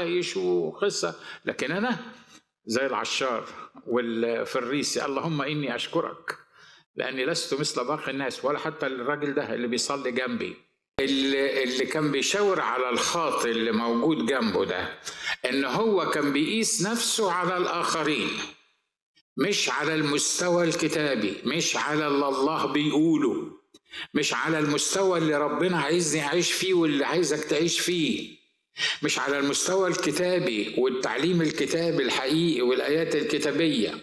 وعايش وقصة لكن أنا زي العشار والفريسي اللهم إني أشكرك لأني لست مثل باقي الناس ولا حتى الراجل ده اللي بيصلي جنبي اللي, اللي كان بيشاور على الخاطئ اللي موجود جنبه ده ان هو كان بيقيس نفسه على الاخرين مش على المستوى الكتابي مش على اللي الله بيقوله مش على المستوى اللي ربنا عايزني اعيش فيه واللي عايزك تعيش فيه مش على المستوى الكتابي والتعليم الكتابي الحقيقي والايات الكتابيه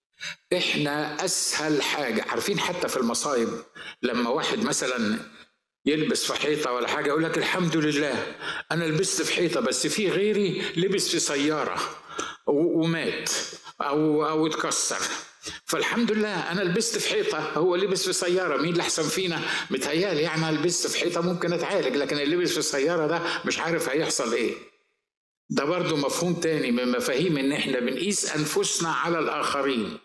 احنا اسهل حاجه عارفين حتى في المصايب لما واحد مثلا يلبس في حيطه ولا حاجه يقول لك الحمد لله انا لبست في حيطه بس في غيري لبس في سياره ومات او او اتكسر فالحمد لله انا لبست في حيطه هو لبس في سياره مين اللي احسن فينا متهيالي يعني انا لبست في حيطه ممكن اتعالج لكن اللي لبس في السياره ده مش عارف هيحصل ايه ده برضو مفهوم تاني من مفاهيم ان احنا بنقيس انفسنا على الاخرين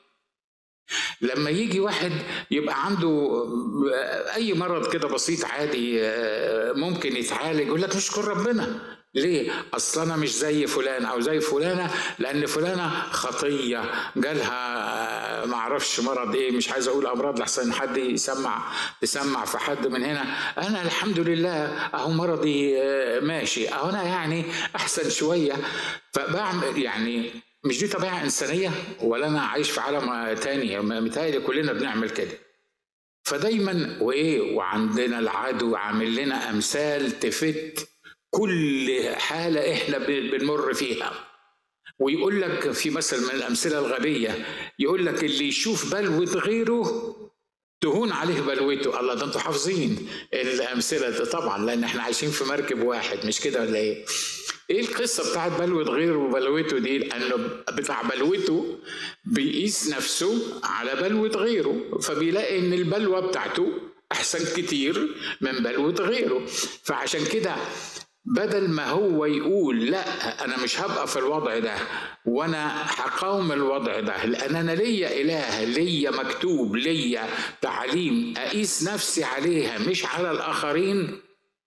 لما يجي واحد يبقى عنده اي مرض كده بسيط عادي ممكن يتعالج يقول لك نشكر ربنا ليه؟ اصل انا مش زي فلان او زي فلانه لان فلانه خطيه جالها ما اعرفش مرض ايه مش عايز اقول امراض لحسن حد يسمع يسمع في حد من هنا انا الحمد لله اهو مرضي ماشي اهو انا يعني احسن شويه فبعمل يعني مش دي طبيعه انسانيه ولا انا عايش في عالم تاني متهيألي كلنا بنعمل كده فدايما وايه وعندنا العدو عامل لنا امثال تفت كل حالة احنا بنمر فيها ويقول لك في مثل من الأمثلة الغبية يقول لك اللي يشوف بلوة غيره تهون عليه بلوته الله ده انتوا حافظين الأمثلة دي طبعا لأن احنا عايشين في مركب واحد مش كده ولا ايه؟ ايه القصة بتاعت بلوة غيره وبلوته دي؟ لأنه بتاع بلوته بيقيس نفسه على بلوة غيره فبيلاقي إن البلوة بتاعته أحسن كتير من بلوة غيره فعشان كده بدل ما هو يقول لا انا مش هبقى في الوضع ده وانا هقاوم الوضع ده لان انا ليا اله ليا مكتوب ليا تعليم اقيس نفسي عليها مش على الاخرين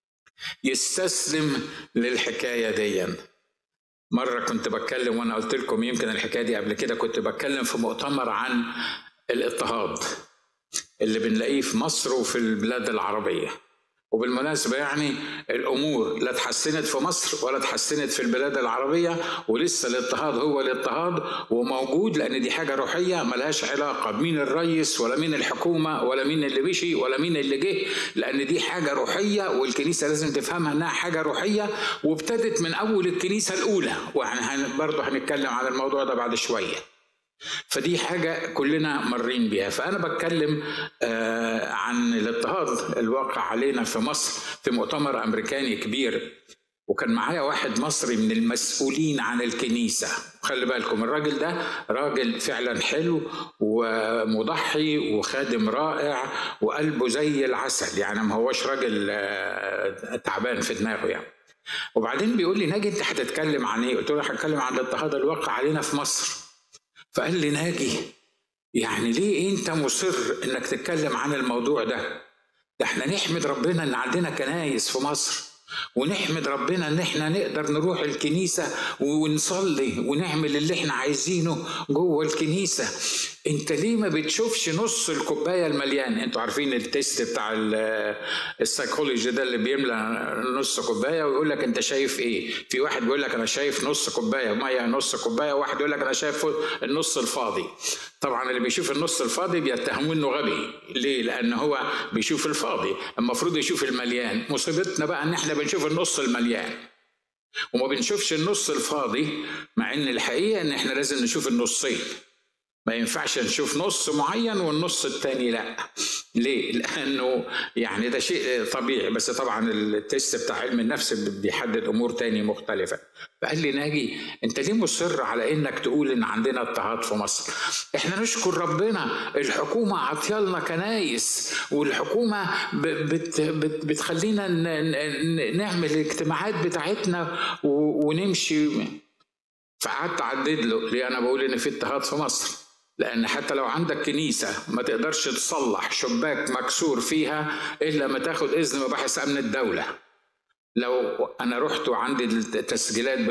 يستسلم للحكايه دي مره كنت بتكلم وانا قلت لكم يمكن الحكايه دي قبل كده كنت بتكلم في مؤتمر عن الاضطهاد اللي بنلاقيه في مصر وفي البلاد العربيه وبالمناسبة يعني الأمور لا اتحسنت في مصر ولا اتحسنت في البلاد العربية ولسه الاضطهاد هو الاضطهاد وموجود لأن دي حاجة روحية ملهاش علاقة بمين الرئيس ولا مين الحكومة ولا مين اللي مشي ولا مين اللي جه لأن دي حاجة روحية والكنيسة لازم تفهمها إنها حاجة روحية وابتدت من أول الكنيسة الأولى وإحنا برضه هنتكلم عن الموضوع ده بعد شوية. فدي حاجة كلنا مرين بيها فأنا بتكلم عن الاضطهاد الواقع علينا في مصر في مؤتمر أمريكاني كبير وكان معايا واحد مصري من المسؤولين عن الكنيسة خلي بالكم الراجل ده راجل فعلا حلو ومضحي وخادم رائع وقلبه زي العسل يعني ما هوش راجل تعبان في دماغه يعني وبعدين بيقول لي ناجي انت هتتكلم عن ايه؟ قلت له هتكلم عن الاضطهاد الواقع علينا في مصر فقال لي ناجي يعني ليه انت مصر انك تتكلم عن الموضوع ده ده احنا نحمد ربنا ان عندنا كنايس في مصر ونحمد ربنا ان احنا نقدر نروح الكنيسة ونصلي ونعمل اللي احنا عايزينه جوه الكنيسة انت ليه ما بتشوفش نص الكوبايه المليان انتوا عارفين التيست بتاع السايكولوجي ده اللي بيملى نص كوبايه ويقول لك انت شايف ايه في واحد بيقول لك انا شايف نص كوبايه ميه نص كوبايه واحد يقول لك انا شايف النص الفاضي طبعا اللي بيشوف النص الفاضي بيتهموه انه غبي ليه لان هو بيشوف الفاضي المفروض يشوف المليان مصيبتنا بقى ان احنا بنشوف النص المليان وما بنشوفش النص الفاضي مع ان الحقيقه ان احنا لازم نشوف النصين ما ينفعش نشوف نص معين والنص التاني لا ليه؟ لأنه يعني ده شيء طبيعي بس طبعا التست بتاع علم النفس بيحدد أمور تاني مختلفة فقال لي ناجي أنت ليه مصر على إنك تقول إن عندنا اضطهاد في مصر؟ إحنا نشكر ربنا الحكومة عطيالنا كنايس والحكومة بت بت بتخلينا نعمل الاجتماعات بتاعتنا ونمشي فقعدت أعدد له ليه أنا بقول إن في اضطهاد في مصر لأن حتى لو عندك كنيسة ما تقدرش تصلح شباك مكسور فيها إلا ما تاخد إذن مباحث أمن الدولة لو أنا رحت وعندي التسجيلات